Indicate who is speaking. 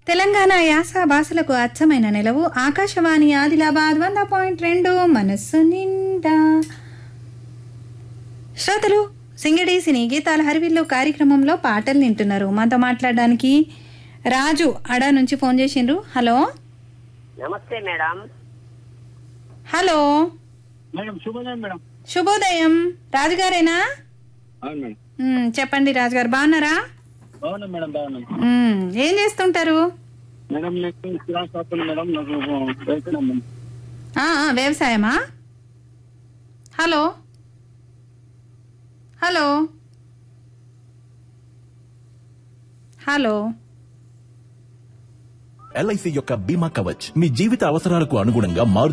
Speaker 1: తెలంగాణ యాస భాషలకు అచ్చమైన నిలవు ఆకాశవాణి ఆదిలాబాద్ వంద పాయింట్ రెండు మనస్సు నిండా శ్రోతలు సింగడి సినీ గీతాల హరివిల్లు కార్యక్రమంలో పాటలు వింటున్నారు మనతో మాట్లాడడానికి రాజు అడా నుంచి ఫోన్ చేసిండ్రు హలో
Speaker 2: నమస్తే మేడం
Speaker 1: హలో
Speaker 3: మేడం శుభోదయం మేడం
Speaker 1: శుభోదయం రాజుగారేనా
Speaker 3: అవును మేడం
Speaker 1: మ్, చెప్పండి రాజుగారు బాగున్నారా
Speaker 3: బాగున్నాం మేడం బాగున్నాం
Speaker 1: మ్, ఏం చేస్తుంటారు
Speaker 3: మేడం నాకు కిరాణా షాప్ ఉంది మేడం నాకు వెళ్తున్నాం మేడం
Speaker 1: ఆ, ఆ, వ్యవసాయమా హలో హలో హలో
Speaker 4: ఎల్ఐసి యొక్క బీమా కవచ్ మీ జీవిత అవసరాలకు అనుగుణంగా మారు